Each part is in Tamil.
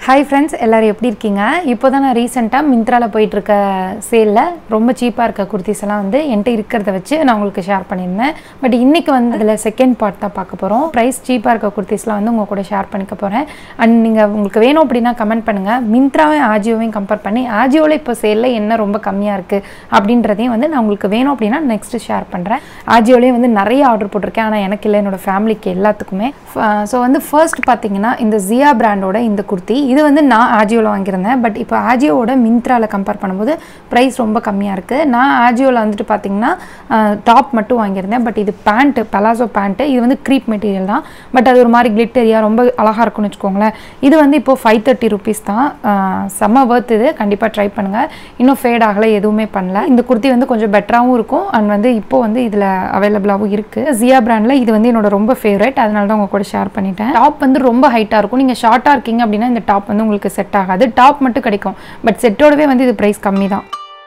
ஹாய் ஃப்ரெண்ட்ஸ் எல்லோரும் எப்படி இருக்கீங்க இப்போ தான் நான் ரீசெண்டாக மிந்த்ராவில் போயிட்டுருக்க சேலில் ரொம்ப சீப்பாக இருக்க குர்த்திஸ் எல்லாம் வந்து என்கிட்ட இருக்கிறத வச்சு நான் உங்களுக்கு ஷேர் பண்ணியிருந்தேன் பட் இன்றைக்கி வந்து அதில் செகண்ட் பார்ட் தான் பார்க்க போகிறோம் ப்ரைஸ் சீப்பாக இருக்க குர்த்திஸ்லாம் வந்து உங்கள் கூட ஷேர் பண்ணிக்க போகிறேன் அண்ட் நீங்கள் உங்களுக்கு வேணும் அப்படின்னா கமெண்ட் பண்ணுங்கள் மிந்த்ராவையும் ஆஜியோவையும் கம்பேர் பண்ணி ஆஜியோவில் இப்போ சேலில் என்ன ரொம்ப கம்மியாக இருக்குது அப்படின்றதையும் வந்து நான் உங்களுக்கு வேணும் அப்படின்னா நெக்ஸ்ட்டு ஷேர் பண்ணுறேன் ஆஜியோலேயும் வந்து நிறைய ஆர்டர் போட்டிருக்கேன் ஆனால் எனக்கு இல்லை என்னோட ஃபேமிலிக்கு எல்லாத்துக்குமே ஸோ வந்து ஃபர்ஸ்ட் பார்த்தீங்கன்னா இந்த ஜியா பிராண்டோட இந்த குர்த்தி இது வந்து நான் ஆஜியோவில் வாங்கியிருந்தேன் பட் இப்போ ஆஜியோவோட மிந்த்ராவில் கம்பேர் பண்ணும்போது ப்ரைஸ் ரொம்ப கம்மியாக இருக்குது நான் ஆஜியோவில் வந்துட்டு பார்த்தீங்கன்னா டாப் மட்டும் வாங்கியிருந்தேன் பட் இது பேண்ட்டு பலாசோ பேண்ட்டு இது வந்து க்ரீப் மெட்டீரியல் தான் பட் அது ஒரு மாதிரி கிளிட்டரியாக ரொம்ப அழகாக இருக்கும்னு வச்சுக்கோங்களேன் இது வந்து இப்போது ஃபைவ் தேர்ட்டி ருபீஸ் தான் ஆஹ் செம்ம ஒர்த் இது கண்டிப்பாக ட்ரை பண்ணுங்கள் இன்னும் ஃபேட் ஆகலை எதுவுமே பண்ணல இந்த குர்த்தி வந்து கொஞ்சம் பெட்டராகவும் இருக்கும் அண்ட் வந்து இப்போ வந்து இதில் அவைலபிளாகவும் இருக்குது ஜியா பிராண்டில் இது வந்து என்னோட ரொம்ப ஃபேவரட் அதனால தான் உங்கள் கூட ஷேர் பண்ணிட்டேன் டாப் வந்து ரொம்ப ஹைட்டாக இருக்கும் நீங்கள் ஷார்ட்டாக இருக்கீங்க அப்படின்னா இந்த டாப் வந்து உங்களுக்கு செட் ஆகாது டாப் மட்டும் கிடைக்கும் பட் செட்டோடவே வந்து இது ப்ரைஸ் கம்மி தான்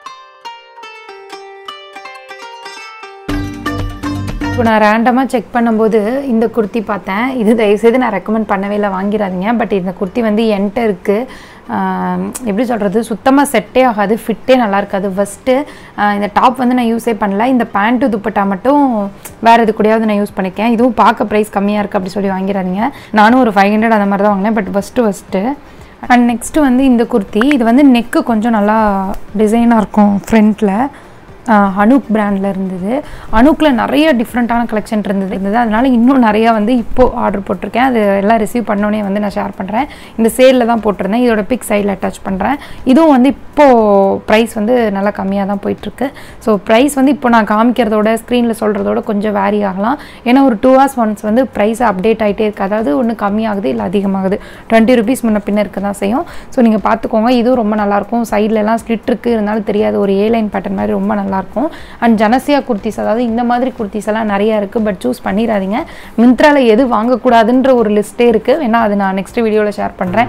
இப்போ நான் ரேண்டமாக செக் பண்ணும்போது இந்த குர்த்தி பார்த்தேன் இது தயவுசெய்து நான் ரெக்கமெண்ட் பண்ணவே இல்லை வாங்கிடாதீங்க பட் இந்த குர்த்தி வந்து என்கிட்ட இருக்குது எப்படி சொல்கிறது சுத்தமாக செட்டே ஆகாது ஃபிட்டே நல்லா இருக்காது ஃபஸ்ட்டு இந்த டாப் வந்து நான் யூஸே பண்ணல இந்த பேண்ட்டு துப்பட்டா மட்டும் வேறு எது கூடயாவது நான் யூஸ் பண்ணிக்கேன் இதுவும் பார்க்க ப்ரைஸ் கம்மியாக இருக்குது அப்படி சொல்லி வாங்கிடாதீங்க நானும் ஒரு ஃபைவ் ஹண்ட்ரட் அந்த மாதிரி தான் வாங்கினேன் but first first and next வந்து இந்த குர்த்தி இது வந்து நெக்கு கொஞ்சம் நல்லா டிசைனாக இருக்கும் ஃப்ரண்ட்டில் அனுக் பிராண்டில் இருந்தது அனுக்கில் நிறைய டிஃப்ரெண்ட்டான கலெக்ஷன் இருந்தது இருந்தது அதனால இன்னும் நிறையா வந்து இப்போது ஆர்டர் போட்டிருக்கேன் அது எல்லாம் ரிசீவ் பண்ணோன்னே வந்து நான் ஷேர் பண்ணுறேன் இந்த சேலில் தான் போட்டிருந்தேன் இதோட பிக் சைடில் அட்டாச் பண்ணுறேன் இதுவும் வந்து இப்போது ப்ரைஸ் வந்து நல்லா கம்மியாக தான் போயிட்டுருக்கு ஸோ ப்ரைஸ் வந்து இப்போ நான் காமிக்கிறதோட ஸ்க்ரீனில் சொல்கிறதோட கொஞ்சம் வேரி ஆகலாம் ஏன்னா ஒரு டூ ஹவர்ஸ் ஒன்ஸ் வந்து ப்ரைஸ் அப்டேட் ஆகிட்டே இருக்குது அதாவது ஒன்று கம்மியாகுது இல்லை அதிகமாகுது டுவெண்ட்டி ருபீஸ் முன்ன பின்ன இருக்க தான் செய்யும் ஸோ நீங்கள் பார்த்துக்கோங்க இதுவும் ரொம்ப நல்லாயிருக்கும் சைட்லலாம் ஸ்லிட் இருக்குது இருந்தாலும் தெரியாது ஒரு ஏ லைன் பேட்டர்ன் மாதிரி ரொம்ப நல்லாயிருக்கும் அண்ட் ஜனசியா குர்த்திஸ் அதாவது இந்த மாதிரி குர்த்திஸ் எல்லாம் நிறைய இருக்குது பட் சூஸ் பண்ணிடாதீங்க மிந்த்ராவில் எது வாங்கக்கூடாதுன்ற ஒரு லிஸ்ட்டே இருக்குது வேணா அது நான் நெக்ஸ்ட் வீடியோவில் ஷேர் பண்ணுறேன்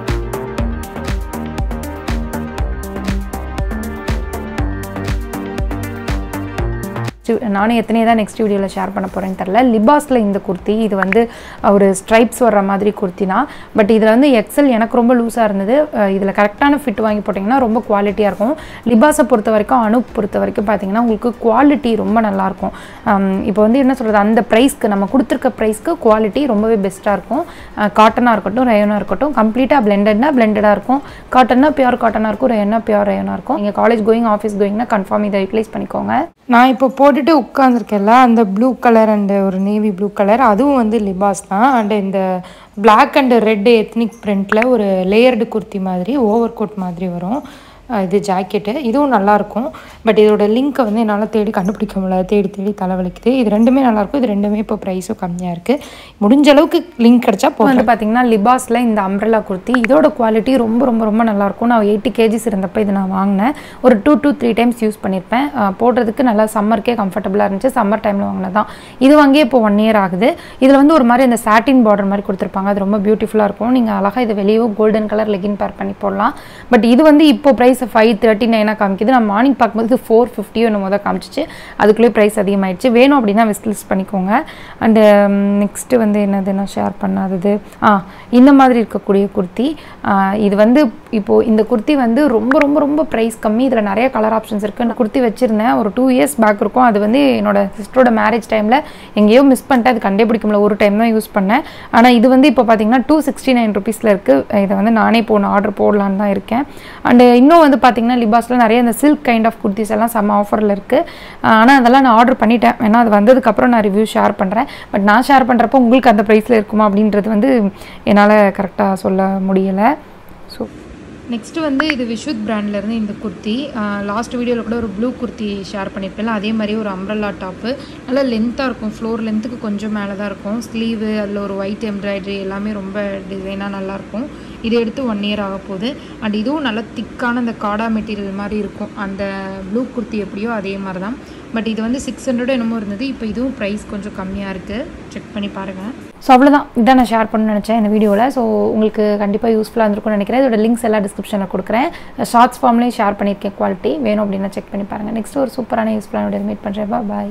நானும் எத்தனை தான் நெக்ஸ்ட் வீடியோவில் ஷேர் பண்ண போகிறேன்னு தெரில லிபாஸில் இந்த குர்த்தி இது வந்து ஒரு ஸ்ட்ரைப்ஸ் வர்ற மாதிரி குர்த்தி தான் பட் இதில் வந்து எக்ஸல் எனக்கு ரொம்ப லூஸாக இருந்தது இதில் கரெக்டான ஃபிட் வாங்கி போட்டிங்கன்னா ரொம்ப குவாலிட்டியாக இருக்கும் லிபாஸை பொறுத்த வரைக்கும் அனுப் பொறுத்த வரைக்கும் பார்த்தீங்கன்னா உங்களுக்கு குவாலிட்டி ரொம்ப நல்லாயிருக்கும் இப்போ வந்து என்ன சொல்கிறது அந்த ப்ரைஸ்க்கு நம்ம கொடுத்துருக்க ப்ரைஸ்க்கு குவாலிட்டி ரொம்பவே பெஸ்ட்டாக இருக்கும் காட்டனாக இருக்கட்டும் ரயோனாக இருக்கட்டும் கம்ப்ளீட்டாக பிளெண்டட்னா பிளெண்டடாக இருக்கும் காட்டன்னா பியூர் காட்டனாக இருக்கும் ரயோனா பியூர் ரயோனாக இருக்கும் நீங்கள் காலேஜ் கோயிங் ஆஃபீஸ் கோயிங்னா கன்ஃபார்ம் இதை யூட்டிலைஸ் பண்ணிக்கோங்க நான் இப்போ போட்டுட்டு உட்காந்துருக்கேன்ல அந்த ப்ளூ கலர் அண்டு ஒரு நேவி ப்ளூ கலர் அதுவும் வந்து லிபாஸ் தான் அண்டு இந்த பிளாக் அண்டு ரெட் எத்னிக் பிரிண்டில் ஒரு லேயர்டு குர்த்தி மாதிரி ஓவர் கோட் மாதிரி வரும் இது ஜாக்கெட்டு இதுவும் நல்லாயிருக்கும் பட் இதோட லிங்க்கை வந்து என்னால் தேடி கண்டுபிடிக்க முடியல தேடி தேடி தலைவலிக்குது இது ரெண்டுமே நல்லாயிருக்கும் இது ரெண்டுமே இப்போ ப்ரைஸும் கம்மியாக இருக்குது முடிஞ்ச அளவுக்கு லிங்க் கிடச்சா இப்போ வந்து பார்த்தீங்கன்னா லிபாஸில் இந்த அம்ப்ரெல்லா குர்த்தி இதோட குவாலிட்டி ரொம்ப ரொம்ப ரொம்ப நல்லாயிருக்கும் நான் எயிட்டி கேஜிஸ் இருந்தப்போ இது நான் வாங்கினேன் ஒரு two two three times use பண்ணியிருப்பேன் போடுறதுக்கு நல்லா சம்மருக்கே கம்ஃபர்டபுளாக இருந்துச்சு சம்மர் டைமில் வாங்கினது தான் இது வாங்கியே இப்போ ஒன் இயர் ஆகுது இதில் வந்து ஒரு மாதிரி அந்த சாட்டின் பார்டர் மாதிரி கொடுத்துருப்பாங்க அது ரொம்ப பியூட்டிஃபுல்லாக இருக்கும் நீங்கள் அழகாக இது வெளியே கோல்டன் கலர் லெகின் பேர் பண்ணி போடலாம் பட் இது வந்து இப்போ ப்ரைஸ் ப்ரைஸ் ஃபைவ் தேர்ட்டி நைனாக காமிக்குது நான் மார்னிங் பார்க்கும்போது ஃபோர் ஃபிஃப்டியோ என்னமோ தான் காமிச்சிச்சு அதுக்குள்ளேயே ப்ரைஸ் அதிகமாகிடுச்சு வேணும் அப்படின்னா விஸ்ட் லிஸ்ட் பண்ணிக்கோங்க அண்டு நெக்ஸ்ட்டு வந்து என்னது நான் ஷேர் பண்ணாதது ஆ இந்த மாதிரி இருக்கக்கூடிய குர்த்தி இது வந்து இப்போது இந்த குர்த்தி வந்து ரொம்ப ரொம்ப ரொம்ப ப்ரைஸ் கம்மி இதில் நிறைய கலர் ஆப்ஷன்ஸ் இருக்குது நான் குர்த்தி வச்சுருந்தேன் ஒரு டூ இயர்ஸ் பேக் இருக்கும் அது வந்து என்னோட சிஸ்டரோட மேரேஜ் டைமில் எங்கேயோ மிஸ் பண்ணிட்டு அது கண்டுபிடிக்க முடியல ஒரு டைம் தான் யூஸ் பண்ணேன் ஆனால் இது வந்து இப்போ பார்த்தீங்கன்னா டூ சிக்ஸ்டி நைன் ருபீஸில் இருக்குது இதை வந்து நானே இப்போ ஒன்று ஆர்டர் போடலான்னு தான் இருக்கேன் அண்டு இன்னும் வந்து பார்த்தீங்கன்னா லிபாஸில் நிறைய இந்த சில்க் கைண்ட் ஆஃப் குர்த்திஸ் எல்லாம் செம்ம ஆஃபரில் இருக்குது ஆனால் அதெல்லாம் நான் ஆர்டர் பண்ணிட்டேன் ஏன்னா அது வந்ததுக்கப்புறம் நான் ரிவ்யூ ஷேர் பண்ணுறேன் பட் நான் ஷேர் பண்ணுறப்போ உங்களுக்கு அந்த ப்ரைஸில் இருக்குமா அப்படின்றது வந்து என்னால் கரெக்டாக சொல்ல முடியலை ஸோ நெக்ஸ்ட்டு வந்து இது விஷுத் பிராண்ட்லேருந்து இந்த குர்த்தி லாஸ்ட் வீடியோவில் கூட ஒரு ப்ளூ குர்த்தி ஷேர் பண்ணியிருப்பேன் அதே மாதிரி ஒரு அம்ப்ரல்லா டாப்பு நல்லா லென்த்தாக இருக்கும் ஃப்ளோர் லென்த்துக்கு கொஞ்சம் மேலே தான் இருக்கும் ஸ்லீவு அதில் ஒரு ஒயிட் எம்ப்ராய்டரி எல்லாமே ரொம்ப டிசைனாக நல்லாயிருக்கும் இதை எடுத்து ஒன் இயர் ஆக போகுது அண்ட் இதுவும் நல்லா திக்கான அந்த காடா மெட்டீரியல் மாதிரி இருக்கும் அந்த ப்ளூ குர்த்தி எப்படியோ அதே மாதிரி தான் பட் இது வந்து சிக்ஸ் ஹண்ட்ரட் என்னமோ இருந்தது இப்போ இதுவும் ப்ரைஸ் கொஞ்சம் கம்மியாக இருக்குது செக் பண்ணி பாருங்கள் ஸோ அவ்வளோதான் இதான் நான் ஷேர் பண்ண நினச்சேன் இந்த வீடியோவில் ஸோ உங்களுக்கு கண்டிப்பாக யூஸ்ஃபுல்லாக இருந்திருக்கும்னு நினைக்கிறேன் இதோட லிங்க்ஸ் எல்லாம் டிஸ்கிரிப்ஷனில் கொடுக்குறேன் ஷார்ட்ஸ் ஃபார்ம்லேயும் ஷேர் பண்ணியிருக்கேன் குவாலிட்டி வேணும் அப்படின்னா செக் பண்ணி பாருங்கள் நெக்ஸ்ட் ஒரு சூப்பரான யூஸ்ஃபுல்லான வீடியோ மீட் பண்ணுறேன் பாய்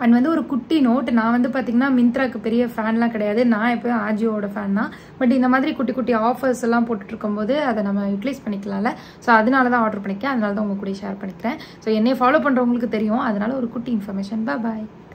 அண்ட் வந்து ஒரு குட்டி நோட் நான் வந்து பார்த்தீங்கன்னா மிந்த்ராக்கு பெரிய ஃபேன்லாம் கிடையாது நான் எப்போயும் ஆஜியோட ஃபேன் தான் பட் இந்த மாதிரி குட்டி குட்டி ஆஃபர்ஸ் எல்லாம் போட்டுட்டு இருக்கும்போது அதை நம்ம யூட்டிலைஸ் பண்ணிக்கலாம்ல ஸோ அதனால தான் ஆர்டர் பண்ணிக்கேன் அதனால தான் உங்க கூட ஷேர் பண்ணிக்கிறேன் ஸோ என்னை ஃபாலோ பண்ணுறவங்களுக்கு தெரியும் அதனால ஒரு குட்டி இன்ஃபர்மேஷன் பாய்